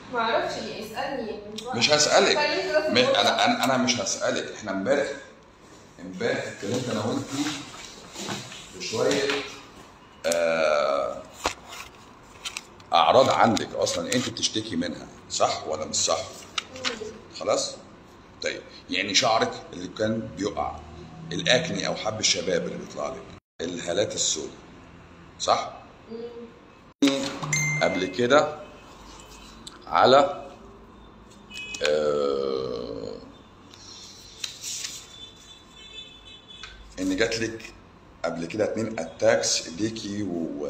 ما اعرفش اسالني مش هسألك خليني كده في م- الموضوع. انا انا انا مش هسألك احنا امبارح امبارح اتكلمت انا وانتي بشويه آه، اعراض عندك اصلا انت بتشتكي منها صح ولا مش صح؟ خلاص؟ طيب يعني شعرك اللي كان بيقع الاكني او حب الشباب اللي بيطلع لك الهالات السوداء صح؟ قبل كده على آه، ان جات لك قبل كده اتنين اتاكس ايديكي و...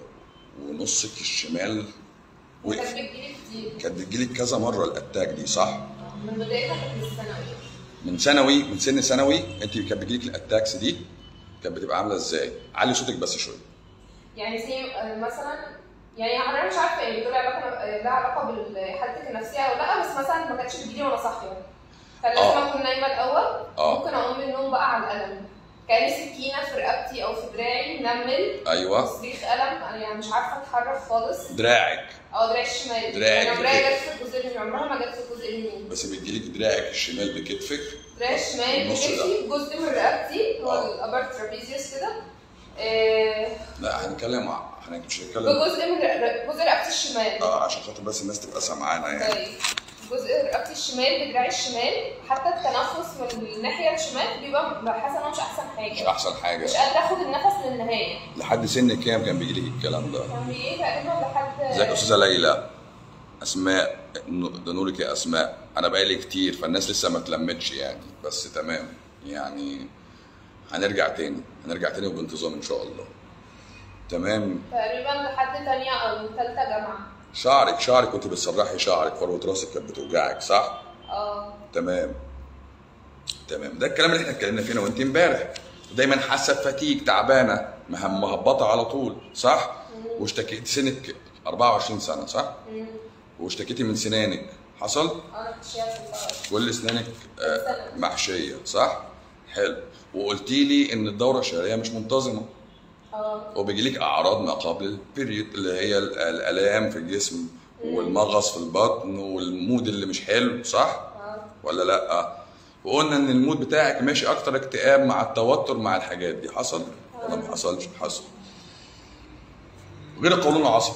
ونصك الشمال كانت وقف بتجيلي كتير كانت بتجيلك كذا مره الاتاك دي صح؟ من بدايتها كانت من الثانوي من ثانوي من سن ثانوي انت كانت بتجيلك الاتاكس دي كانت بتبقى عامله ازاي؟ علي صوتك بس شويه يعني زي آه، مثلا يعني انا مش عارفه يعني دول علاقه آه، لها علاقه بحالتك النفسيه او لا بس مثلا ما كانتش بتجيلي وانا صاحيه كان لازم آه. اكون نايمه الاول آه. ممكن اقوم من النوم بقى على القلم كان سكينه في رقبتي او في دراعي منمل ايوه صريخ قلم انا يعني مش عارفه اتحرك خالص دراعك اه دراعي الشمال دراعك يعني دراعي كده. جت في الجزء اليمين عمرها ما جت في الجزء اليمين بس بتجيلك دراعك الشمال بكتفك دراعي الشمال النص ده. بكتفي جزء من رقبتي هو آه. الابر ترابيزيوس كده آه، لا هنتكلم ع- هن- مش هنتكلم بجزء من رق- جزء رقبتي الشمال اه عشان خاطر بس الناس تبقى سامعانا يعني طيب جزء رقبتي الشمال بدراعي الشمال حتى التنفس من الناحيه الشمال بيبقى حاسه ان هو مش احسن مش حاجه احسن حاجه مش قادره اخد النفس للنهايه لحد سن كام كان بيجيلك الكلام ده؟ كان بيجي تقريبا لحد ازيك يا استاذه ليلى اسماء ن- ده نورك يا اسماء انا بقالي كتير فالناس لسه ما اتلمتش يعني بس تمام يعني هنرجع تاني هنرجع تاني وبانتظام ان شاء الله تمام تقريبا لحد تانية او تالتة جامعه شعرك شعرك كنت بتسرحي شعرك فروه راسك كانت بتوجعك صح اه تمام تمام ده الكلام اللي احنا اتكلمنا فيه انا وانت امبارح دايما حاسه بفتيج تعبانه مهم- مهبطه على طول صح واشتكيت سنك 24 سنه صح مم. واشتكيتي من سنانك حصل انا كنت شايفه في الأول. كل اسنانك آه، سنة. محشيه صح حلو وقلتي لي ان الدوره الشهريه مش منتظمه اه وبيجيلك اعراض ما قبل البيريود اللي هي ال- الالام في الجسم والمغص في البطن والمود اللي مش حلو صح اه ولا لا وقلنا ان المود بتاعك ماشي اكتر اكتئاب مع التوتر مع الحاجات دي حصل ولا ما حصلش حصل غير القولون العصبي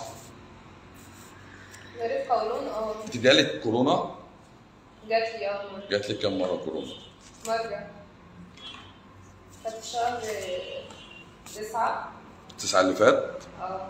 غير القولون اه انت جالك كورونا جات لي اه مرة. جات لك كم مره كورونا مرة كانت في شهر تسعة التسعه اللي فات اه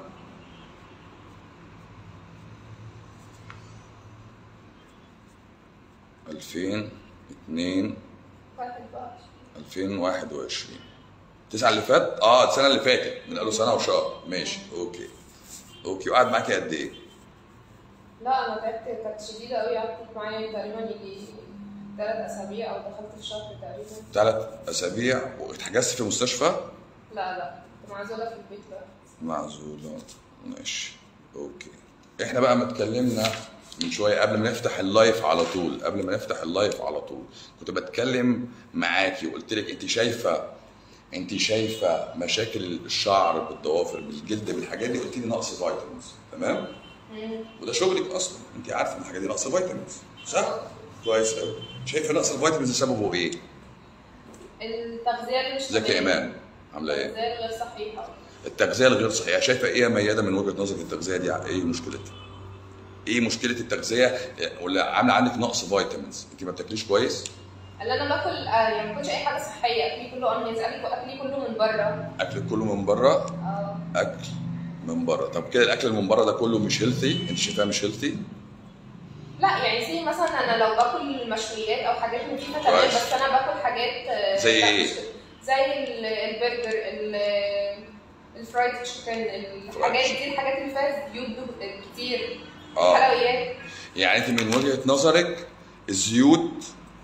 ألفين اتنين واحد بقى 2021 التسعه اللي فات اه السنه اللي فاتت من قالوا سنه وشهر ماشي اوكي اوكي وقعد معاكي قد ايه؟ لا انا تعبت كانت شديدة قوي قعدت معايا تقريبا يجي ثلاث اسابيع او دخلت في شهر تقريبا ثلاث اسابيع واتحجزت في مستشفى لا لا كنت معزولة في البيت بقى معزولة ماشي اوكي احنا بقى ما اتكلمنا من شويه قبل ما نفتح اللايف على طول قبل ما نفتح اللايف على طول كنت بتكلم معاكي وقلت لك انت شايفه انت شايفه مشاكل الشعر بالضوافر بالجلد بالحاجات دي قلت لي نقص فيتامينز تمام وده شغلك اصلا انت عارفه ان الحاجات دي نقص فيتامينز صح كويس قوي شايفه نقص الفيتامينز سببه ايه التغذية اللي مش ازيك يا ايمان عامله ايه التغذية الغير صحيحة التغذيه الغير صحيحه شايفه ايه يا مياده من وجهه نظرك التغذيه دي ايه مشكلتها؟ ايه مشكله التغذيه ولا عامله عندك نقص فيتامينز انت ما بتاكليش كويس اللي انا باكل آه، يعني ما باكلش اي حاجة صحية اكلي كله انهيز اكلي كله من بره اكل كله من بره اه اكل من بره طب كده الاكل اللي من بره ده كله مش هيلثي انت شايفاه مش هيلثي لا يعني زي مثلا انا لو باكل مشويات او حاجات نضيفه تمام كويس. بس انا باكل حاجات آه، زي لا، إيه؟ مش- زي ال- البرجر ال- الفرايد تشيكن الحاجات دي الحاجات اللي فيها زيوت دو- كتير اه حلويات يعني انت من وجهه نظرك الزيوت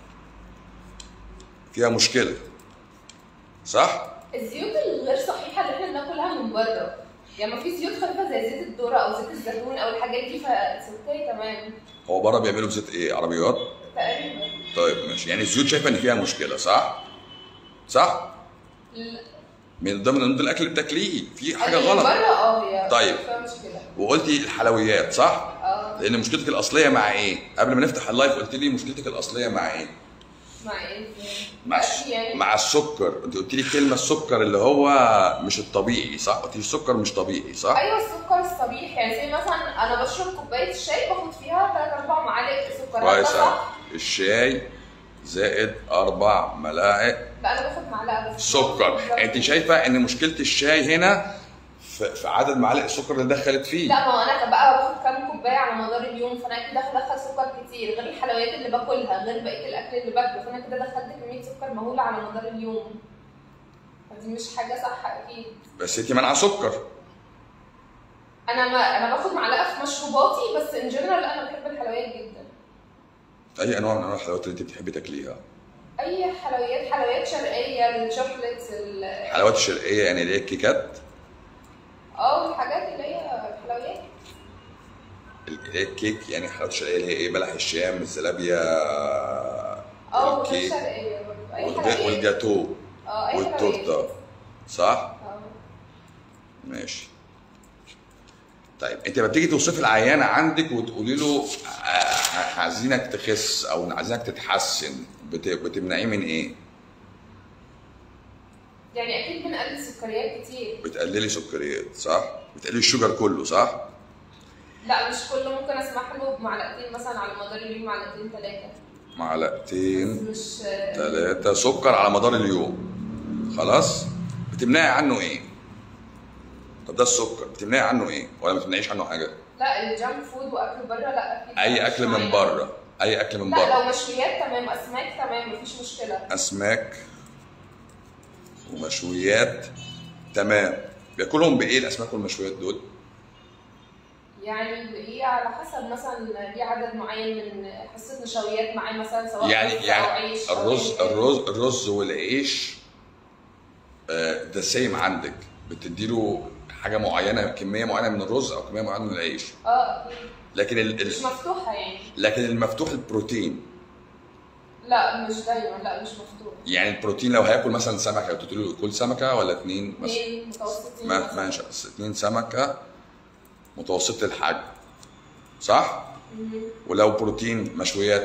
فيها مشكله صح الزيوت الغير صحيحه اللي احنا بناكلها من بره يعني ما في زيوت خفيفه زي زيت الذره او زيت الزيتون او الحاجات دي فسكري تمام هو بره بيعملوا بزيت ايه عربيات تقريبا طيب ماشي يعني الزيوت شايفه ان فيها مشكله صح صح ال- من ضمن ضمن الاكل اللي بتاكليه في حاجه اللي غلط من بره اه هي طيب. فيها مشكله وقلتي الحلويات صح اه لان مشكلتك الاصليه مع ايه قبل ما نفتح اللايف قلت لي مشكلتك الاصليه مع ايه مع ايه مع أكل يعني مع السكر انت قلت لي كلمه السكر اللي هو مش الطبيعي صح قلت لي السكر مش طبيعي صح ايوه السكر الصبيح يعني زي مثلا انا بشرب كوبايه الشاي باخد فيها 3 4 معالق سكر هل ده كويس أوي. صح؟ الشاي زائد اربع ملاعق لا انا باخد معلقه بس سكر انت شايفه ان مشكله الشاي هنا في في عدد معالق السكر اللي دخلت فيه لا ما هو انا بقى باخد كام كوبايه على مدار اليوم فانا كده هدخل سكر كتير غير الحلويات اللي باكلها غير بقيه الاكل اللي باكله فانا كده دخلت كميه سكر مهوله على مدار اليوم فدي مش حاجه صح اكيد بس انت منع سكر انا ما انا باخد معلقه في مشروباتي بس ان جنرال انا بحب الحلويات جدا اي انواع من انواع الحلويات اللي انت بتحبي تاكليها اي حلويات حلويات شرقيه الشوكليتس ال- الحلويات الشرقيه يعني اللي هي الكيكات اه الحاجات اللي هي الحلويات اللي هي الكيك يعني الحلويات الشرقيه اللي هي ايه بلح الشام الزلابيه اه غير الكيك شرقيه برضه اي والج- حلويات والجاتو اه اي حلويات والتورته صح اه ماشي طيب انت لما بتيجي توصفي العيانه عندك وتقولي له آه، عايزينك تخس او عايزينك تتحسن بت- بتمنعيه من ايه؟ يعني اكيد بنقلل سكريات كتير بتقللي سكريات صح؟ بتقللي الشوجر كله صح؟ لا مش كله ممكن اسمح له بمعلقتين مثلا على مدار اليوم معلقتين ثلاثه معلقتين مش ثلاثة سكر على مدار اليوم خلاص؟ بتمنعي عنه ايه؟ طب ده السكر بتمنعي عنه ايه؟ ولا ما بتمنعيش عنه حاجة؟ لا الجانك فود واكل بره لا اكيد اي مش اكل من معايا. بره اي اكل من لا بره لو مشويات تمام اسماك تمام مفيش مشكله اسماك ومشويات تمام بياكلهم بايه الاسماك والمشويات دول يعني هي على حسب مثلا ليه عدد معين من حصه نشويات معاه مثلا سواء يعني رز أو يعني عيش أو الرز أيا كان. الرز الرز والعيش ده سيم عندك بتديله حاجه معينه كميه معينه من الرز او كميه معينه من العيش اه اكيد لكن ال... مش ال... مفتوحه يعني لكن المفتوح البروتين لا مش دايما لا مش مفتوح يعني البروتين لو هياكل مثلا سمكه قلت له كل سمكه ولا اتنين مثلا اثنين متوسطين ما مثلاً. ماشي بس اتنين سمكه متوسط الحجم صح؟ مم. ولو بروتين مشويات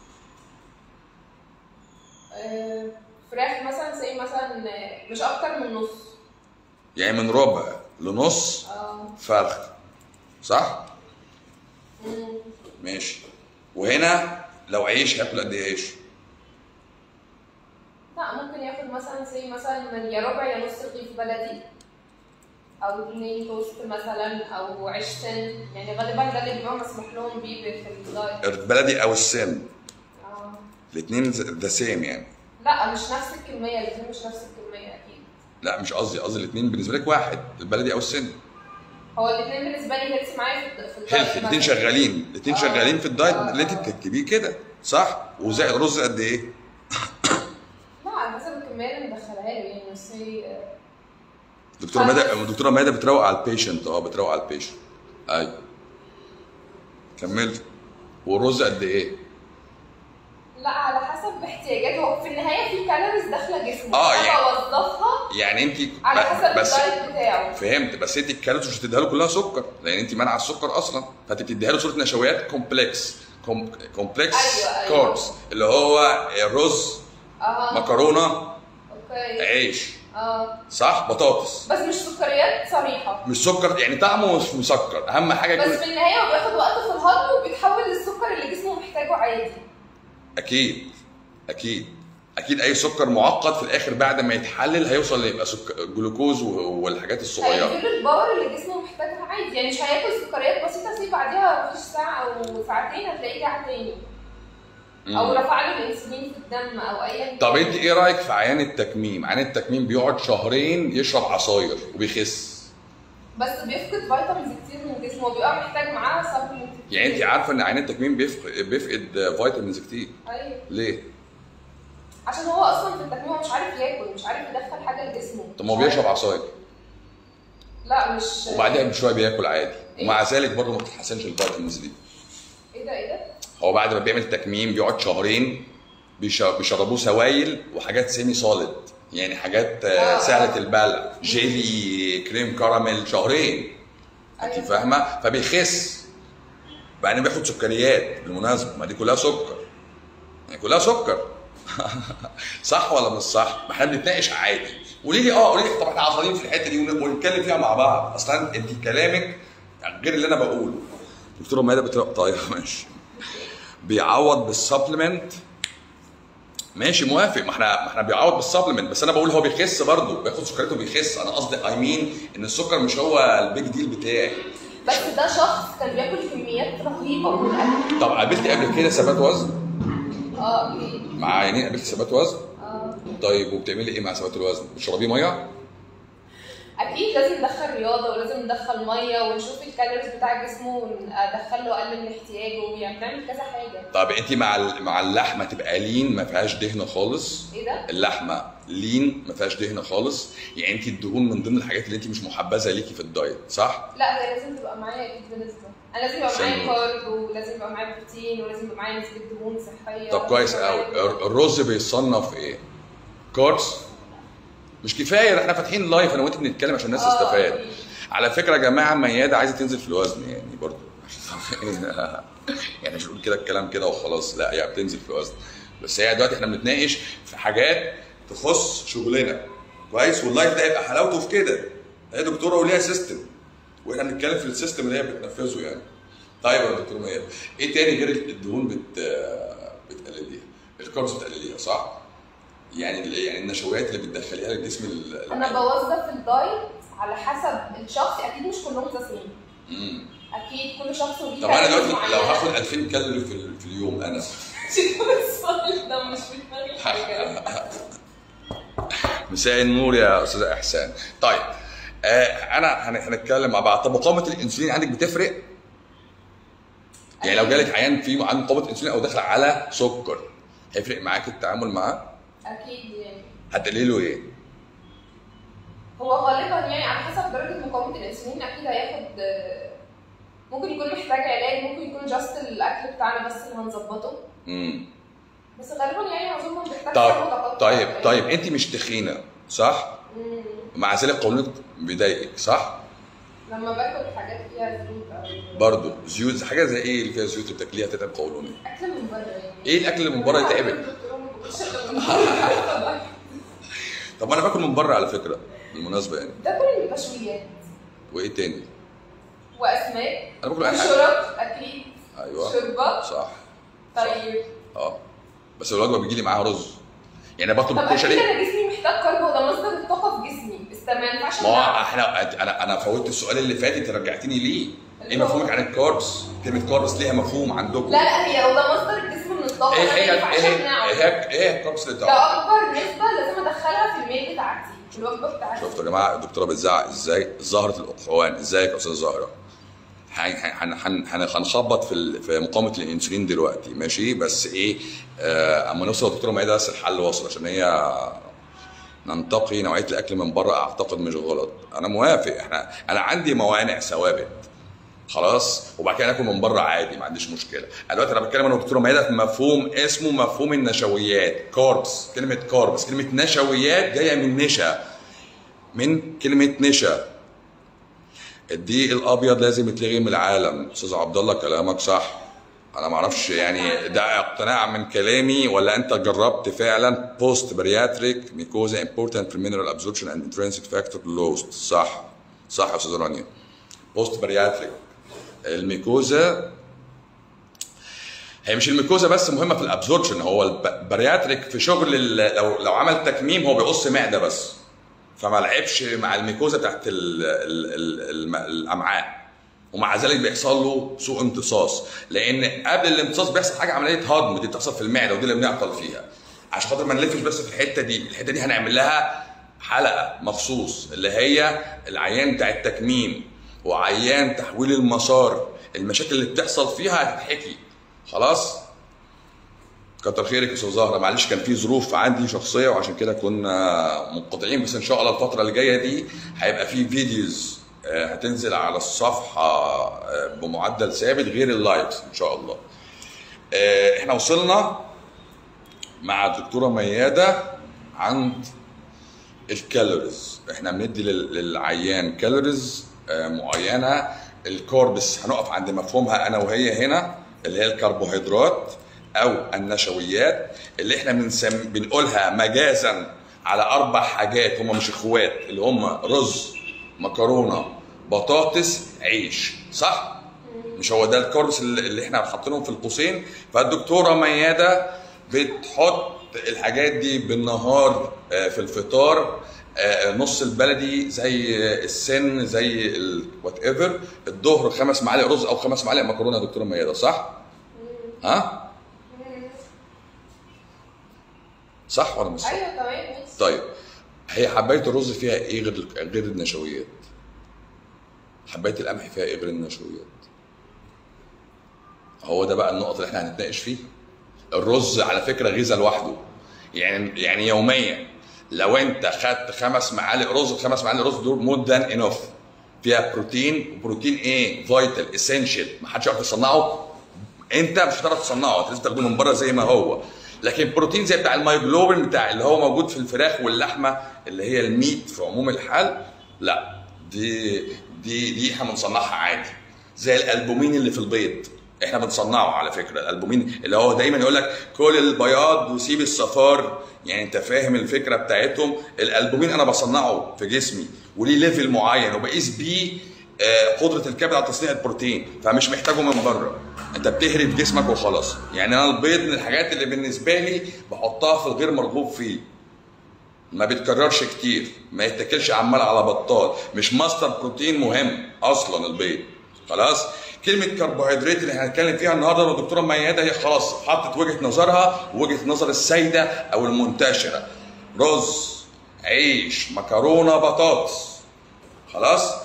آه، فراخ مثلا زي مثلا آه، مش اكتر من نص يعني من ربع لنص اه فرخ صح؟ مم. ماشي وهنا لو عيش هياكل قد ايه عيش؟ لا ممكن ياخد مثلا زي مثلا من يا ربع يا نص رغيف بلدي او اتنين توست مثلا او عيش سن يعني غالبا ده اللي بيبقى مسموح لهم بيه في الدايت البلدي او السن آه. الاثنين ذا سيم يعني لا مش نفس الكميه الاثنين مش نفس الكميه اكيد لا مش قصدي قصدي الاثنين بالنسبه لك واحد البلدي او السن هو الاثنين بالنسبه لي هيلثي معايا في الد- في الدايت هيلثي الاثنين مثلاً. شغالين الاثنين آه. شغالين في الدايت آه. اللي انت بتكتبيه كده صح وزائد رز قد ايه لا على حسب الكميه اللي مدخلها له يعني بس هي دكتوره ماده دكتوره ماده بتروق على البيشنت اه بتروق على البيشنت ايوه كملت والرز قد ايه لا على حسب احتياجاته هو في النهايه في كالوريز داخله جسمه آه، أنا يعني- بوظفها يعني انت على حسب بس الدايت بتاعه فهمت بس انت الكالوريز مش هتديها له كلها سكر لان انت مانعه السكر اصلا فانت بتديها له صوره نشويات كومبلكس كوم- كومبلكس أيوة، أيوة. كورس اللي هو رز اه مكرونه اوكي عيش اه صح بطاطس بس مش سكريات صريحه مش سكر يعني طعمه مش مسكر اهم حاجه بس يكون في النهايه هو بياخد وقت في الهضم وبيتحول للسكر اللي جسمه محتاجه عادي اكيد اكيد اكيد اي سكر معقد في الاخر بعد ما يتحلل هيوصل ليبقى سكر جلوكوز و- والحاجات الصغيره هيديله الباور اللي جسمه محتاجها عادي يعني مش هياكل سكريات بسيطه سيب بعديها مفيش ساعه او ساعتين هتلاقيه رجع تاني او مم. رفع له الانسولين في الدم او ايا طب كان. انت ايه رايك في عيان التكميم عيان التكميم بيقعد شهرين يشرب عصاير وبيخس بس بيفقد فيتامينز كتير من جسمه وبيبقى محتاج معاه سبلمنت يعني انت عارفه ان عيان التكميم بيفقد بيفقد فيتامينز كتير ايوه ليه عشان هو اصلا في التكميم هو مش عارف ياكل مش عارف يدخل حاجه لجسمه طب ما هو مش عارف- بيشرب عصاير لا مش وبعدها بشويه بياكل عادي ومع ذلك برضه ما بتتحسنش الفيتامينز دي ايه ده ايه ده؟ هو بعد ما بيعمل تكميم بيقعد شهرين بيش- بيشربوه سوائل وحاجات سيمي سوليد يعني حاجات آه، آه. سهله البلع جيلي كريم كراميل شهرين انت أيوة. فاهمه فبيخس وبعدين بياخد سكريات بالمناسبه ما دي كلها سكر يعني كلها سكر صح ولا مش صح؟ ما احنا بنتناقش عادي قولي لي اه قولي لي طب احنا عصريين في الحته دي ون- ونتكلم فيها مع بعض اصلا انت كلامك غير اللي انا بقوله دكتوره مايده بترق طيب ماشي بيعوض بالسبلمنت ماشي موافق ما احنا ما احنا بيعوض بالسبلمنت بس انا بقول هو بيخس برضه بياخد سكريات وبيخس انا قصدي اي مين ان السكر مش هو البيج ديل بتاعي بس ده شخص كان بياكل كميات رهيبه من الاكل طب قابلتي قبل كده ثبات وزن اه اكيد مع عينين قابلتي ثبات وزن اه طيب وبتعملي ايه مع ثبات الوزن بتشربيه ميه اكيد لازم ندخل رياضه ولازم ندخل ميه ونشوف الكالوريز بتاع جسمه وندخل له اقل من احتياجه يعني نعمل كذا حاجه طب انت مع ال- مع اللحمه تبقى لين ما فيهاش دهن خالص ايه ده؟ اللحمه لين ما فيهاش دهن خالص يعني انت الدهون من ضمن الحاجات اللي انت مش محبذه ليكي في الدايت صح لا هي لازم تبقى معايا اكيد بنسبه انا لازم يبقى معايا عشان- كارب ولازم يبقى معايا بروتين ولازم يبقى معايا نسبه دهون صحيه طب كويس ولازم يبقى قوي معايا- الر- الرز بيصنف ايه كاربس مش كفايه ده احنا فاتحين لايف انا وانت بنتكلم عشان الناس آه، تستفاد أكيد. على فكره يا جماعه مياده عايزه تنزل في الوزن يعني برضو يعني مش نقول كده الكلام كده وخلاص لا هي بتنزل في الوزن بس هي دلوقتي احنا بنتناقش في حاجات تخص شغلنا كويس واللايف ده يبقى حلاوته في كده هي دكتوره وليها سيستم واحنا بنتكلم في السيستم اللي هي بتنفذه يعني طيب يا دكتور ميادة ايه تاني غير الدهون بت بتقلليها الكاربس بتقلليها صح يعني ال- يعني النشويات اللي بتدخليها للجسم ال- انا بوظف الدايت على حسب الشخص اكيد مش كلهم ذا سيم مم. اكيد كل شخص وليه طب انا تركيز دلوقتي معين. لو هاخد 2000 كالوري في, ال- في اليوم انا السؤال ده مش في دماغي حاجه مساء النور يا استاذ احسان طيب آه انا هن- هنتكلم مع بعض طب مقاومه الانسولين عندك بتفرق يعني لو جالك عيان فيه عنده مقاومه انسولين او داخل على سكر هيفرق معاك التعامل معاه اكيد يعني هتقولي له ايه هو غالبا يعني على حسب درجه مقاومه الانسولين اكيد هياخد آه، ممكن يكون محتاج علاج ممكن يكون جاست الاكل بتاعنا بس اللي هنظبطه امم بس غالبا يعني اظن بيحتاج طيب سن متقطع طيب يعني. طيب انت مش تخينه صح مم. مع ذلك قولونك بيضايقك صح لما باكل حاجات فيها زيوت او برضه زيوت حاجه زي ايه اللي فيها زيوت اللي بتاكليها تتعب قولونك اكل من بره يعني ايه الاكل اللي من بره يتعبك طب انا باكل من بره على فكره بالمناسبه يعني باكل مشويات وايه تاني واسماك انا باكل اي حاجه وشرب اكيد ايوه شوربه صح طيب اه بس الوجبه بيجي لي معاها رز يعني انا طب بطلب اكيد كشري انا جسمي محتاج كارب هو ده مصدر الطاقه في جسمي بس ما ينفعش ما هو أمنعه. احنا انا انا فوتت السؤال اللي فات انت رجعتني ليه؟ ايه مفهومك عن الكاربس؟ كلمه كاربس ليها مفهوم عندكم لا لا هي هو ده مصدر الجسم من الطاقه ايه ده هي ما ينفعش ايه أمنعه. ايه ايه ايه الكاربس اللي ده بتاعها؟ اكبر نسبه لازم ادخلها في الميل بتاعتي في الوجبه بتاعتي شفتوا يا جماعه الدكتوره بتزعق ازاي؟ زهره الاقحوان ازيك يا استاذ زهره؟ هن- هن- هن- هن- هنخبط في ال- في مقاومه الانسولين دلوقتي ماشي بس ايه آه اما نوصل للدكتوره مائده بس الحل وصل عشان هي ننتقي نوعيه الاكل من بره اعتقد مش غلط انا موافق احنا انا عندي موانع ثوابت خلاص وبعد كده ناكل من بره عادي ما عنديش مشكله انا دلوقتي انا بتكلم انا والدكتوره مائده في مفهوم اسمه مفهوم النشويات كاربس كلمه كاربس كلمه نشويات جايه من نشا من كلمه نشا الدقيق الابيض لازم يتلغي من العالم استاذ عبد الله كلامك صح انا ما اعرفش يعني ده اقتناع من كلامي ولا انت جربت فعلا بوست برياتريك ميكوزا امبورتنت في المينرال ابزوربشن اند انترنسيك فاكتور لوست صح صح يا استاذ رانيا بوست برياتريك الميكوزا هي مش الميكوزا بس مهمه في الابزوربشن هو البرياتريك في شغل ال- لو لو عمل تكميم هو بيقص معده بس فما لعبش مع الميكوزا بتاعت ال ال ال الم- الامعاء ومع ذلك بيحصل له سوء امتصاص لان قبل الامتصاص بيحصل حاجه عمليه هضم دي بتحصل في المعده ودي اللي بنعطل فيها عشان خاطر ما نلفش بس في الحته دي الحته دي هنعمل لها حلقه مخصوص اللي هي العيان بتاع التكميم وعيان تحويل المسار المشاكل اللي بتحصل فيها هتتحكي خلاص كتر خيرك يا استاذ زهره معلش كان في ظروف عندي شخصيه وعشان كده كنا منقطعين بس ان شاء الله الفتره اللي جايه دي هيبقى في فيديوز آه، هتنزل على الصفحه آه، بمعدل ثابت غير اللايفز ان شاء الله آه، احنا وصلنا مع الدكتوره مياده عند الكالوريز احنا بندي لل- للعيان كالوريز آه، معينه الكوربس هنقف عند مفهومها انا وهي هنا اللي هي الكربوهيدرات او النشويات اللي احنا بنسم بنقولها مجازا على اربع حاجات هم مش اخوات اللي هم رز مكرونه بطاطس عيش صح مش هو ده الكوربس اللي اللي احنا حاطينهم في القوسين فالدكتوره مياده بتحط الحاجات دي بالنهار آه، في الفطار آه، نص البلدي زي السن زي وات ايفر الظهر خمس معالق رز او خمس معالق مكرونه يا دكتوره مياده صح؟ ها؟ صح ولا مش صح؟ ايوه تمام ماشي طيب هي حبايه الرز فيها ايه غير غير النشويات؟ حبايه القمح فيها ايه غير النشويات؟ هو ده بقى النقط اللي احنا هنتناقش فيه الرز على فكره غذاء لوحده يعني يعني يوميا لو انت خدت خمس معالق رز الخمس معالق رز دول مور ذان انف فيها بروتين وبروتين ايه فايتال اسينشال ما حدش يعرف يصنعه انت مش هتعرف تصنعه انت لازم تاخده من بره زي ما هو لكن بروتين زي بتاع المايجلوبين بتاع اللي هو موجود في الفراخ واللحمه اللي هي الميت في عموم الحال لا دي دي دي احنا بنصنعها عادي زي الالبومين اللي في البيض احنا بنصنعه على فكره الالبومين اللي هو دايما يقول لك كل البياض وسيب الصفار يعني انت فاهم الفكره بتاعتهم الالبومين انا بصنعه في جسمي وليه ليفل معين وبقيس بيه آه، قدره الكبد على تصنيع البروتين فمش محتاجه من بره انت بتهري في جسمك وخلاص يعني انا البيض من الحاجات اللي بالنسبه لي بحطها في الغير مرغوب فيه ما بيتكررش كتير ما يتاكلش عمال على بطال مش ماستر بروتين مهم اصلا البيض خلاص كلمة كربوهيدرات اللي هنتكلم فيها النهارده والدكتورة ميادة هي خلاص حطت وجهة نظرها ووجهة نظر السيدة أو المنتشرة رز عيش مكرونة بطاطس خلاص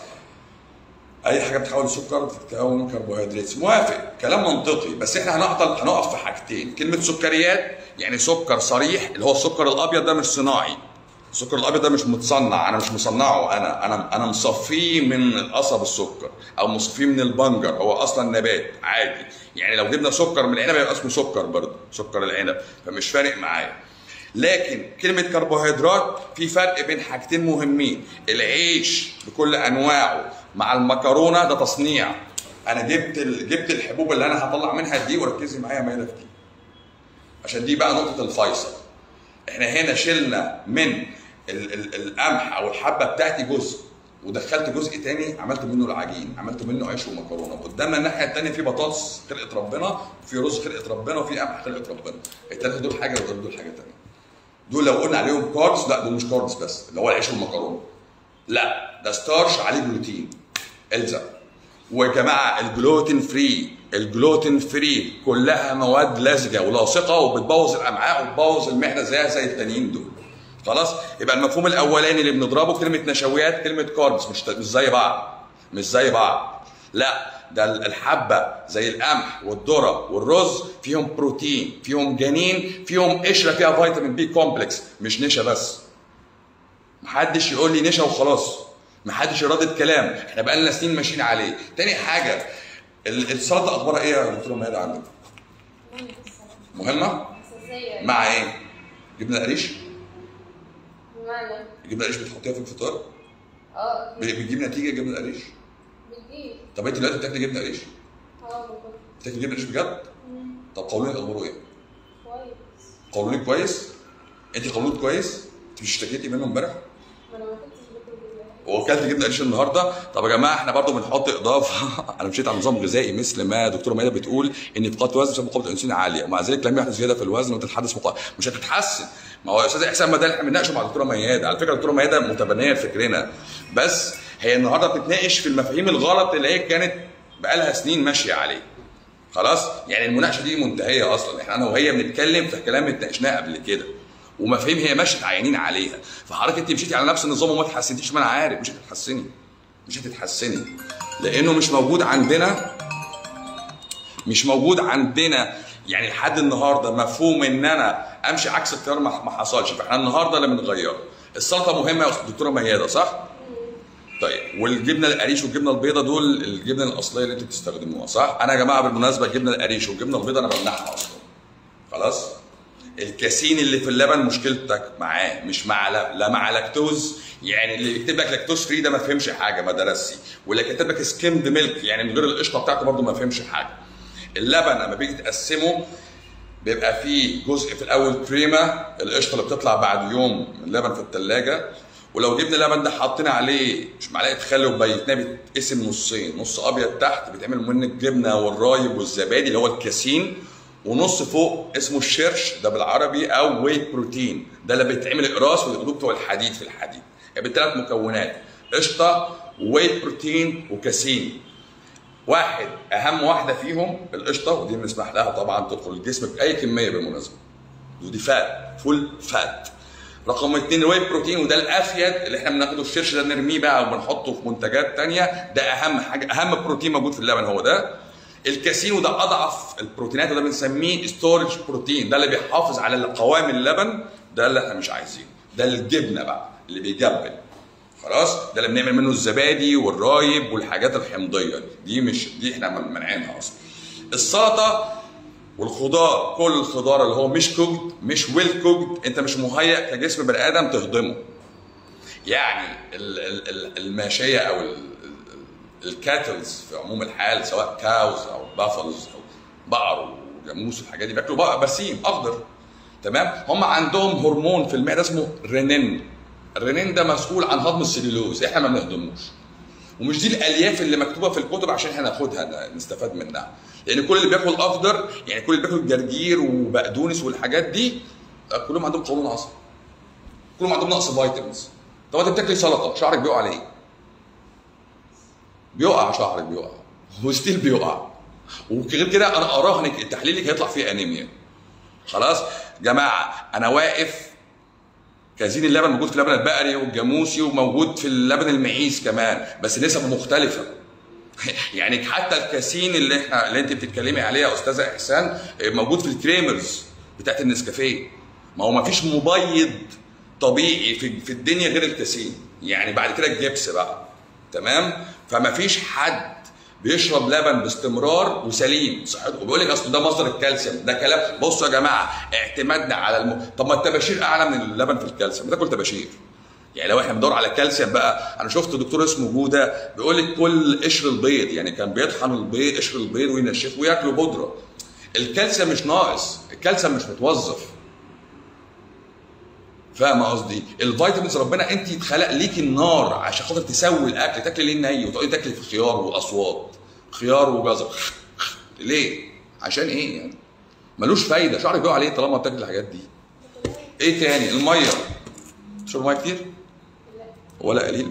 اي حاجه بتحول سكر بتتكون من كربوهيدرات موافق كلام منطقي بس احنا هنقف هنقف في حاجتين كلمه سكريات يعني سكر صريح اللي هو السكر الابيض ده مش صناعي السكر الابيض ده مش متصنع انا مش مصنعه انا انا انا مصفيه من القصب السكر او مصفيه من البنجر هو اصلا نبات عادي يعني لو جبنا سكر من العنب يبقى اسمه سكر برضه سكر العنب فمش فارق معايا لكن كلمة كربوهيدرات في فرق بين حاجتين مهمين العيش بكل انواعه مع المكرونة ده تصنيع انا جبت ال... جبت الحبوب اللي انا هطلع منها دي وركزي معايا ماذا في دي عشان دي بقى نقطة الفيصل احنا هنا شلنا من ال... ال... القمح او الحبة بتاعتي جزء ودخلت جزء تاني عملت منه العجين عملت منه عيش ومكرونه قدامنا الناحيه التانيه في بطاطس خلقه ربنا وفي رز خلقه ربنا وفي قمح خلقه ربنا التلاته دول حاجه ودول دول حاجه تانيه دول لو قلنا عليهم كاربس لا دول مش كاربس بس اللي هو العيش والمكرونه لا ده ستارش عليه جلوتين الزم ويا جماعه الجلوتين فري الجلوتين فري كلها مواد لزجه ولاصقه وبتبوظ الامعاء وبتبوظ المعده زيها زي التانيين دول خلاص يبقى المفهوم الاولاني اللي بنضربه كلمه نشويات كلمه كاربس مش مش زي بعض مش زي بعض لا ده الحبه زي القمح والذره والرز فيهم بروتين فيهم جنين فيهم قشره فيها فيتامين بي كومبلكس مش نشا بس محدش يقول لي نشا وخلاص محدش يردد كلام احنا بقالنا سنين ماشيين عليه تاني حاجه ال- السلطه اخبارها ايه يا دكتوره ميادة عندك مهمه اساسيه مع ايه جبنه قريش بمعنى جبنه قريش بتحطيها في الفطار اه ب- بتجيب نتيجه جبنه قريش بتجيب طب انت دلوقتي بتاكلي جبنه قريش اه باكل. بتاكلي جبنه قريش بجد مم. طب قولونك اخباره ايه كويس قولونك كويس انت قولونك كويس انت مش اشتكيتي منه امبارح ما انا ما كنتش باكل جبنه وكلت جبنه قريش النهارده طب يا جماعه احنا برضو بنحط اضافه انا مشيت على نظام غذائي مثل ما دكتوره ميادة بتقول ان فقدت وزن بسبب مقاومه الانسولين عاليه ومع ذلك لم يحدث زياده في الوزن وتتحدث مقا... مش هتتحسن ما هو يا استاذ احسان ما ده اللي احنا بنناقشه مع دكتوره ميادة على فكره دكتوره ميادة متبنيه لفكرنا بس هي النهارده بتتناقش في المفاهيم الغلط اللي هي كانت بقالها سنين ماشيه عليه خلاص يعني المناقشه دي منتهيه اصلا احنا انا وهي بنتكلم في كلام اتناقشناه قبل كده ومفاهيم هي ماشيه عيانين عليها فحضرتك انت مشيتي على نفس النظام وما اتحسنتيش ما انا عارف مش هتتحسني مش هتتحسني لانه مش موجود عندنا مش موجود عندنا يعني لحد النهارده مفهوم ان انا امشي عكس التيار ما ما حصلش فاحنا النهارده اللي بنغيره السلطه مهمه يا أستاذ دكتوره ميادة صح؟ طيب والجبنه القريش والجبنه البيضاء دول الجبنه الاصليه اللي انتوا بتستخدموها صح؟ انا يا جماعه بالمناسبه الجبنه القريش والجبنه البيضاء انا بمنعها اصلا خلاص؟ الكاسين اللي في اللبن مشكلتك معاه مش مع لا, لا مع لاكتوز يعني اللي يكتب لك لاكتوز فري ده ما فهمش حاجه ما درسش واللي كاتب لك سكيمد ميلك يعني من غير القشطه بتاعته برده ما فهمش حاجه اللبن لما بيجي تقسمه بيبقى فيه جزء في الاول كريمه القشطه اللي بتطلع بعد يوم من اللبن في الثلاجه ولو جبنا اللبن ده حطينا عليه مش معلقه خل وبيتناه بيتقسم نصين نص ابيض تحت بيتعمل من الجبنه والرايب والزبادي اللي هو الكاسين ونص فوق اسمه الشرش ده بالعربي او ويت بروتين ده اللي بيتعمل اقراص ويقولوا بتوع الحديد في الحديد يعني بثلاث مكونات قشطه وويت بروتين وكاسين واحد اهم واحده فيهم القشطه ودي بنسمح لها طبعا تدخل الجسم باي كميه بالمناسبه ودي فات فول فات رقم اثنين الواي بروتين وده الافيد اللي احنا بناخده الشرش ده نرميه بقى وبنحطه في منتجات تانية ده اهم حاجه اهم بروتين موجود في اللبن هو ده الكاسين وده اضعف البروتينات وده بنسميه ستورج بروتين ده اللي بيحافظ على قوام اللبن ده اللي احنا مش عايزينه ده الجبنه بقى اللي بيجبن خلاص ده اللي بنعمل منه الزبادي والرايب والحاجات الحمضيه دي دي مش دي احنا مانعينها اصلا السلطه والخضار كل الخضار اللي هو مش كوكد مش ويل كوكد انت مش مهيئ كجسم بني ادم تهضمه يعني ال- ال- ال- الماشيه او ال- ال- الكاتلز في عموم الحال سواء كاوز او بافلز او بقر وجاموس والحاجات دي بياكلوا بقى برسيم اخضر تمام هم عندهم هرمون في المعده اسمه رينين الرينين ده مسؤول عن هضم السليلوز احنا ما بنهضموش ومش دي الالياف اللي مكتوبه في الكتب عشان احنا ناخدها نستفاد منها لان كل اللي بياكل اخضر يعني كل اللي بياكل جرجير وبقدونس والحاجات دي كلهم عندهم قولون عصبي كلهم عندهم نقص فيتامينز طب انت بتاكلي سلطه شعرك بيقع عليه بيقع شعرك بيقع هو ستيل بيقع وغير كده انا اراهن إنك تحليلك هيطلع فيه انيميا خلاص جماعه انا واقف كازين اللبن موجود في اللبن البقري والجاموسي وموجود في اللبن المعيز كمان بس نسبه مختلفه يعني حتى الكاسين اللي احنا اللي انت بتتكلمي عليه يا استاذه احسان موجود في الكريمرز بتاعت النسكافيه ما هو ما فيش مبيض طبيعي في, في الدنيا غير الكاسين يعني بعد كده الجبس بقى تمام فما فيش حد بيشرب لبن باستمرار وسليم صحته وبيقول لك اصل ده مصدر الكالسيوم ده كلام بصوا يا جماعه اعتمادنا على الم... طب ما الطباشير اعلى من اللبن في الكالسيوم بتاكل طباشير يعني لو احنا بندور على كالسيوم بقى انا شفت دكتور اسمه جوده بيقول لك كل قشر البيض يعني كان بيطحن البيض قشر البيض وينشفه وياكله بودره الكالسيوم مش ناقص الكالسيوم مش متوظف فاهم قصدي؟ الفيتامينز ربنا انت اتخلق ليكي النار عشان خاطر تسوي الاكل تاكلي ليه ني وتقعدي تاكلي في خيار واصوات خيار وجزر ليه؟ عشان ايه يعني؟ ملوش فايده شعرك بيقع عليه طالما بتاكل الحاجات دي ايه تاني؟ الميه تشرب ميه كتير؟ ولا قليل؟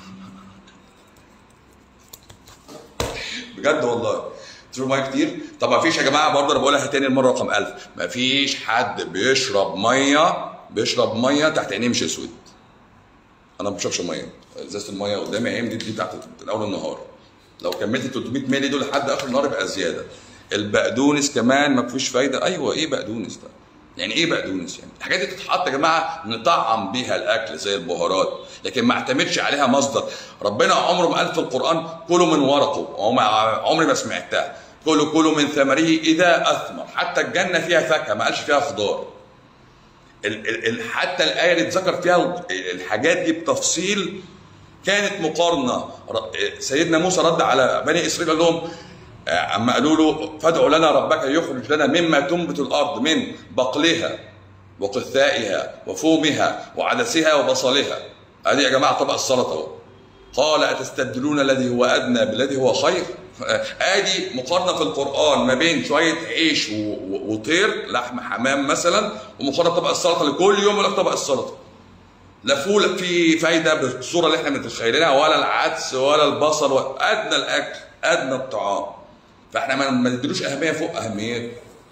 بجد والله تشرب ميه كتير؟ طب ما فيش يا جماعه برضه انا بقولها تاني المره رقم 1000 ما فيش حد بيشرب ميه بيشرب ميه تحت عينيه مش اسود انا ما بشربش ميه ازازه الميه قدامي اهي دي, دي بتاعت اول النهار لو كملت 300 مللي دول لحد اخر النهار يبقى زياده البقدونس كمان ما فيش فايده ايوه ايه بقدونس ده يعني ايه بقدونس يعني الحاجات دي تتحط يا جماعه نطعم بيها الاكل زي البهارات لكن ما اعتمدش عليها مصدر ربنا عمره ما قال في القران كلوا من ورقه عمري ما سمعتها كلوا كلوا من ثمره اذا اثمر حتى الجنه فيها فاكهه ما قالش فيها خضار ال ال ال حتى الايه اللي اتذكر فيها الحاجات دي بتفصيل كانت مقارنه سيدنا موسى رد على بني اسرائيل قال لهم اما قالوا له فادعوا لنا ربك يخرج لنا مما تنبت الارض من بقلها وقثائها وفومها وعدسها وبصلها ادي يا جماعه طبق السلطه اهو قال اتستبدلون الذي هو ادنى بالذي هو خير ادي مقارنه في القران ما بين شويه عيش وطير لحم حمام مثلا ومقارنه طبق السلطه اللي كل يوم يقول لك طبق السلطه لا فول فيه فايده بالصوره اللي احنا متخيلينها ولا العدس ولا البصل ولا ادنى الاكل ادنى الطعام فاحنا ما نديلوش اهميه فوق اهميته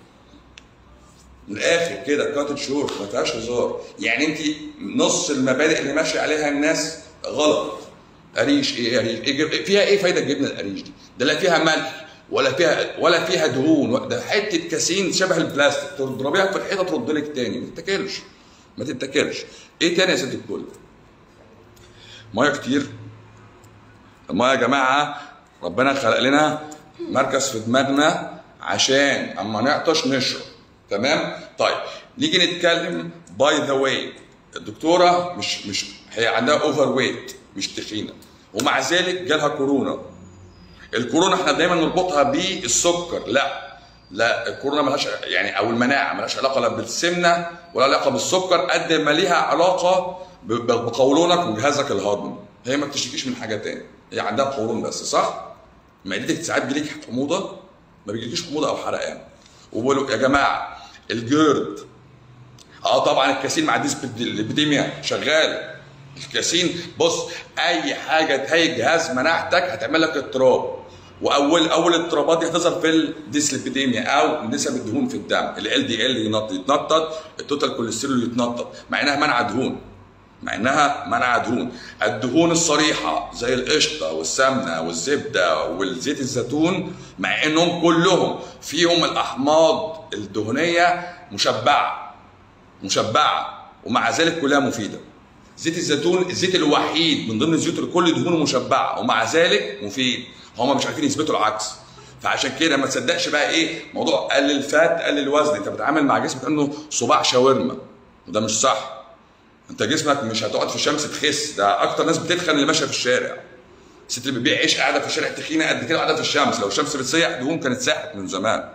من الاخر كده كاتل شورت ما فيهاش هزار يعني انت نص المبادئ اللي ماشي عليها الناس غلط قريش ايه قريش إيه فيها ايه فايده الجبنه القريش دي؟ ده لا فيها ملح ولا فيها ولا فيها دهون ده حته كاسين شبه البلاستيك تضربيها في الحيطه ترد لك تاني ما تتاكلش ما تتاكلش ايه تاني يا ست الكل؟ ميه كتير الميه يا جماعه ربنا خلق لنا مركز في دماغنا عشان اما نعطش نشرب تمام طيب نيجي نتكلم باي ذا واي الدكتوره مش مش هي عندها اوفر ويت مش تخينه ومع ذلك جالها كورونا الكورونا احنا دايما نربطها بالسكر لا لا الكورونا ملهاش يعني او المناعه ملهاش علاقه لا بالسمنه ولا علاقه بالسكر قد ما ليها علاقه ب- ب- بقولونك وجهازك الهضمي هي ما بتشتكيش من حاجه تاني هي عندها قولون بس صح؟ معدتك ساعات بيجيلك حموضه ما بيجيلكيش حموضه او حرقان وبقولوا يا جماعه الجرد اه طبعا الكاسين مع ديسبيد- الابيديميا شغال الكاسين بص اي حاجه تهيج جهاز مناعتك هتعمل لك اضطراب واول اول الاضطرابات دي هتظهر في الديسليبيديميا او نسب الدهون في الدم ال دي ال يتنطط التوتال كوليسترول يتنطط مع انها منع دهون مع انها منع دهون الدهون الصريحه زي القشطه والسمنه والزبده والزيت الزيتون مع انهم كلهم فيهم الاحماض الدهنيه مشبعه مشبعه ومع ذلك كلها مفيده زيت الزيتون الزيت الوحيد من ضمن الزيوت اللي كل دهونه مشبعه ومع ذلك مفيد هم مش عارفين يثبتوا العكس فعشان كده ما تصدقش بقى ايه موضوع قلل فات قلل وزن انت بتتعامل مع جسمك كانه صباع شاورما وده مش صح انت جسمك مش هتقعد في الشمس تخس ده اكتر ناس بتتخن اللي ماشيه في الشارع الست اللي بتبيع عيش قاعده في الشارع تخينه قد كده قاعده في الشمس لو الشمس بتسيح دهون كانت ساحت من زمان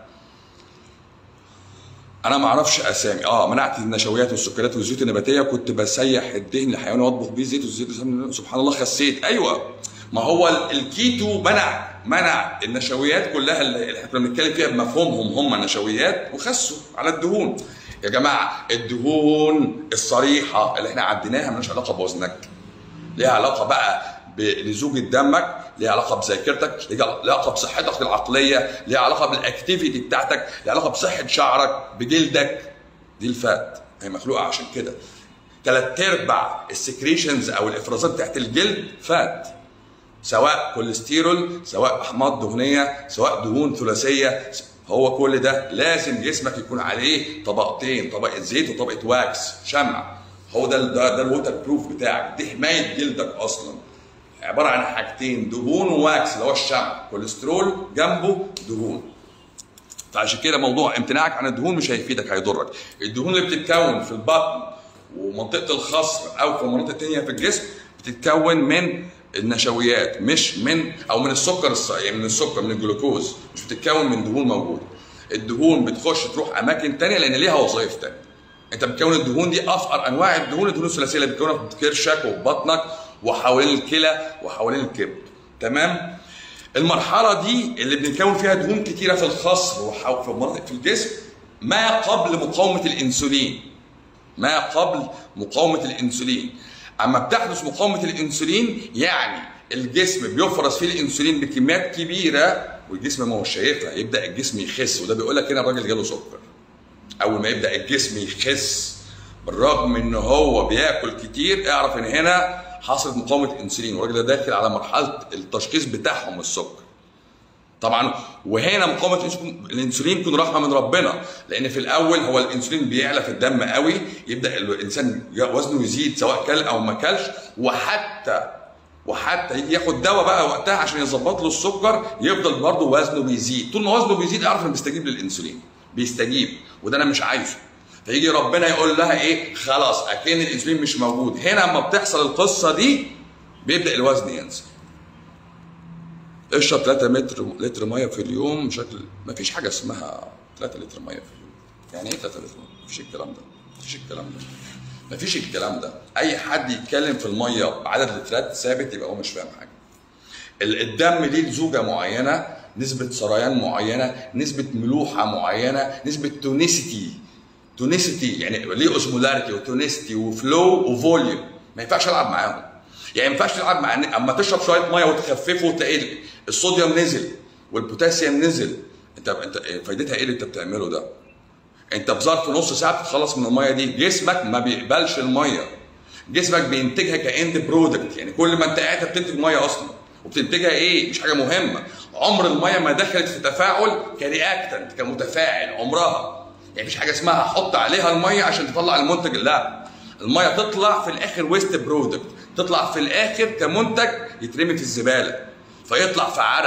انا ما اعرفش اسامي اه منعت النشويات والسكريات والزيوت النباتيه كنت بسيح الدهن الحيواني واطبخ بيه زيت والزيت سبحان الله خسيت ايوه ما هو ال- الكيتو منع منع النشويات كلها اللي احنا كنا بنتكلم فيها بمفهومهم هم النشويات وخسوا على الدهون يا جماعه الدهون الصريحه اللي احنا عديناها مالهاش علاقه بوزنك ليها علاقه بقى بلزوجة دمك ليها علاقه بذاكرتك ليها علاقه بصحتك العقليه ليها علاقه بالاكتيفيتي بتاعتك ليها علاقه بصحه شعرك بجلدك دي الفات هي مخلوقه عشان كده ثلاث ارباع السكريشنز او الافرازات بتاعت الجلد فات سواء كوليسترول سواء احماض دهنيه سواء دهون ثلاثيه هو كل ده لازم جسمك يكون عليه طبقتين طبقه زيت وطبقه واكس شمع هو ده ده, ده الووتر بروف بتاعك دي حمايه جلدك اصلا عباره عن حاجتين دهون وواكس اللي هو الشمع كوليسترول جنبه دهون فعشان كده موضوع امتناعك عن الدهون مش هيفيدك هيضرك الدهون اللي بتتكون في البطن ومنطقه الخصر او في المناطق التانيه في الجسم بتتكون من النشويات مش من او من السكر الص... يعني من السكر من الجلوكوز مش بتتكون من دهون موجوده الدهون بتخش تروح اماكن تانية لان ليها وظائف تانية انت بتكون الدهون دي افقر انواع الدهون الدهون الثلاثيه اللي بتكونها في كرشك وفي بطنك وحوالين الكلى وحوالين الكبد تمام المرحله دي اللي بنكون فيها دهون كتيره في الخصر وفي مناطق في الجسم ما قبل مقاومه الانسولين ما قبل مقاومه الانسولين اما بتحدث مقاومه الانسولين يعني الجسم بيفرز فيه الانسولين بكميات كبيره والجسم ما هو شايفها يبدا الجسم يخس وده بيقول لك هنا الراجل جاله سكر اول ما يبدا الجسم يخس بالرغم ان هو بياكل كتير اعرف ان هنا حصلت مقاومه انسولين والراجل ده داخل على مرحله التشخيص بتاعهم السكر طبعا وهنا مقاومه الانسولين تكون رحمه من ربنا لان في الاول هو الانسولين بيعلى في الدم قوي يبدا الانسان وزنه يزيد سواء كل او ما كلش وحتى وحتى يجي ياخد دواء بقى وقتها عشان يظبط له السكر يفضل برضه وزنه بيزيد طول ما وزنه بيزيد اعرف انه بيستجيب للانسولين بيستجيب وده انا مش عايزه فيجي ربنا يقول لها ايه خلاص اكن الانسولين مش موجود هنا اما بتحصل القصه دي بيبدا الوزن ينزل اشرب 3 متر لتر ميه في اليوم بشكل ما فيش حاجه اسمها 3 لتر ميه في اليوم يعني ايه 3 لتر ما فيش الكلام ده ما فيش الكلام ده ما فيش الكلام ده اي حد يتكلم في الميه بعدد لترات ثابت يبقى هو مش فاهم حاجه الدم ليه زوجه معينه نسبه سريان معينه نسبه ملوحه معينه نسبه تونيسيتي تونيسيتي يعني ليه اوزمولاريتي وتونيسيتي وفلو وفوليوم ما ينفعش العب معاهم يعني ما ينفعش تلعب مع اما تشرب شويه ميه وتخففه وتلاقي الصوديوم نزل والبوتاسيوم نزل انت انت فايدتها ايه اللي انت بتعمله ده؟ انت في ظرف نص ساعه بتتخلص من الميه دي جسمك ما بيقبلش الميه جسمك بينتجها كاند برودكت يعني كل ما انت قاعد بتنتج ميه اصلا وبتنتجها ايه؟ مش حاجه مهمه عمر الميه ما دخلت في تفاعل كرياكتنت كمتفاعل عمرها يعني مفيش حاجه اسمها حط عليها الميه عشان تطلع المنتج لا الميه تطلع في الاخر ويست برودكت تطلع في الاخر كمنتج يترمي في الزباله فيطلع في عرق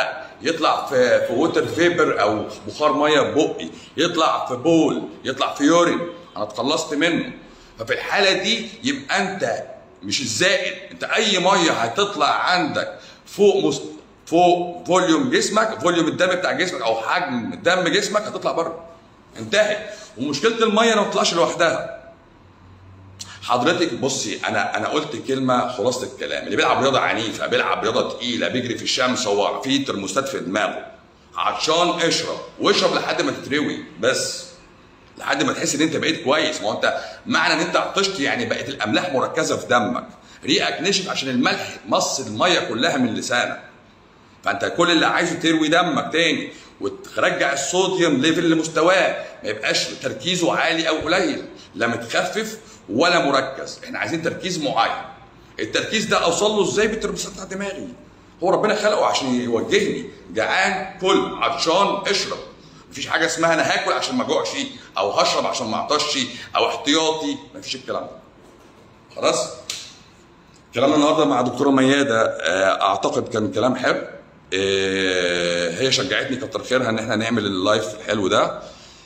يطلع في في ووتر فيبر او بخار ميه بقي يطلع في بول يطلع في يورين انا اتخلصت منه ففي الحاله دي يبقى انت مش الزائد انت اي ميه هتطلع عندك فوق مست... فوق فوليوم جسمك فوليوم الدم بتاع جسمك او حجم دم جسمك هتطلع بره انتهت ومشكله الميه ما بتطلعش لوحدها حضرتك بصي انا انا قلت كلمه خلاصه الكلام اللي بيلعب رياضه عنيفه بيلعب رياضه تقيله بيجري في الشمس هو في ترموستات في دماغه عطشان اشرب واشرب لحد ما تتروي بس لحد ما تحس ان انت بقيت كويس ما هو انت معنى ان انت عطشت يعني بقت الاملاح مركزه في دمك ريقك نشف عشان الملح مص الميه كلها من لسانك فانت كل اللي عايزه تروي دمك تاني وترجع الصوديوم ليفل لمستواه ما يبقاش تركيزه عالي او قليل لا متخفف ولا مركز احنا عايزين تركيز معين التركيز ده اوصل له ازاي بالترموستات بتاع دماغي هو ربنا خلقه عشان يوجهني جعان كل عطشان اشرب مفيش حاجه اسمها انا هاكل عشان ما اجوعش او هشرب عشان ما اعطشش او احتياطي مفيش الكلام ده خلاص كلامنا النهارده مع دكتوره مياده آه، اعتقد كان كلام حلو آه، هي شجعتني كتر خيرها ان احنا نعمل اللايف الحلو ده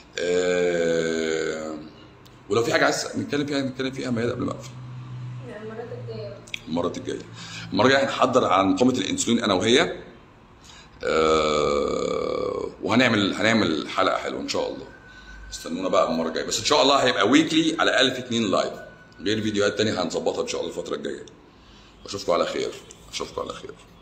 آه، ولو في حاجه عايز نتكلم فيها نتكلم فيها مياده قبل ما اقفل يعني المرات الجايه المره الجايه المره الجايه هنحضر عن مقاومه الانسولين انا وهي آه، وهنعمل هنعمل حلقه حلوه ان شاء الله استنونا بقى المره الجايه بس ان شاء الله هيبقى ويكلي على الاقل في اتنين لايف غير فيديوهات تانية هنظبطها ان شاء الله الفتره الجايه اشوفكم على خير اشوفكم على خير